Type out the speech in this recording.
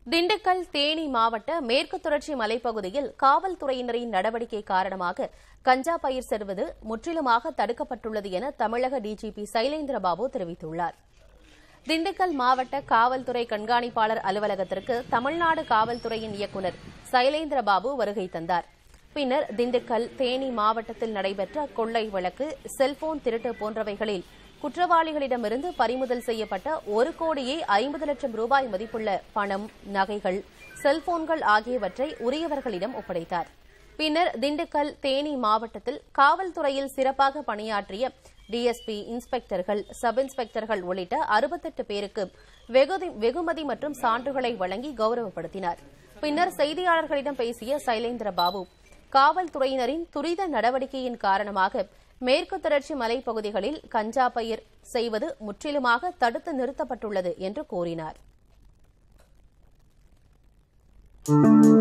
திண்டுக்கல் தேனி மாவட்ட மேற்கு தொடர்ச்சி மலைப்பகுதியில் காவல்துறையினரின் நடவடிக்கை காரணமாக கஞ்சா பயிர் செல்வது முற்றிலுமாக தடுக்கப்பட்டுள்ளது என தமிழக டிஜிபி சைலேந்திரபாபு தெரிவித்துள்ளார் திண்டுக்கல் மாவட்ட காவல்துறை கண்காணிப்பாளர் அலுவலகத்திற்கு தமிழ்நாடு காவல்துறையின் இயக்குநர் சைலேந்திரபாபு வருகை தந்தார் பின்னர் திண்டுக்கல் தேனி மாவட்டத்தில் நடைபெற்ற கொள்ளை வழக்கு செல்போன் திருட்டு போன்றவைகளில் குற்றவாளிகளிடமிருந்து பறிமுதல் செய்யப்பட்ட ஒரு கோடியே ஐம்பது லட்சம் ரூபாய் மதிப்புள்ள பணம் நகைகள் செல்போன்கள் ஆகியவற்றை உரியவர்களிடம் ஒப்படைத்தார் பின்னர் திண்டுக்கல் தேனி மாவட்டத்தில் காவல்துறையில் சிறப்பாக பணியாற்றிய டிஎஸ்பி இன்ஸ்பெக்டர்கள் சப் இன்ஸ்பெக்டர்கள் உள்ளிட்ட அறுபத்தெட்டு பேருக்கு வெகுதி- வெகுமதி மற்றும் சான்றுகளை வழங்கி கௌரவப்படுத்தினார் பின்னர் செய்தியாளர்களிடம் பேசிய சைலேந்திரபாபு காவல்துறையினரின் துரித நடவடிக்கையின் காரணமாக மேற்கு தொடர்ச்சி மலைப்பகுதிகளில் கஞ்சா பயிர் செய்வது முற்றிலுமாக தடுத்து நிறுத்தப்பட்டுள்ளது என்று கூறினார்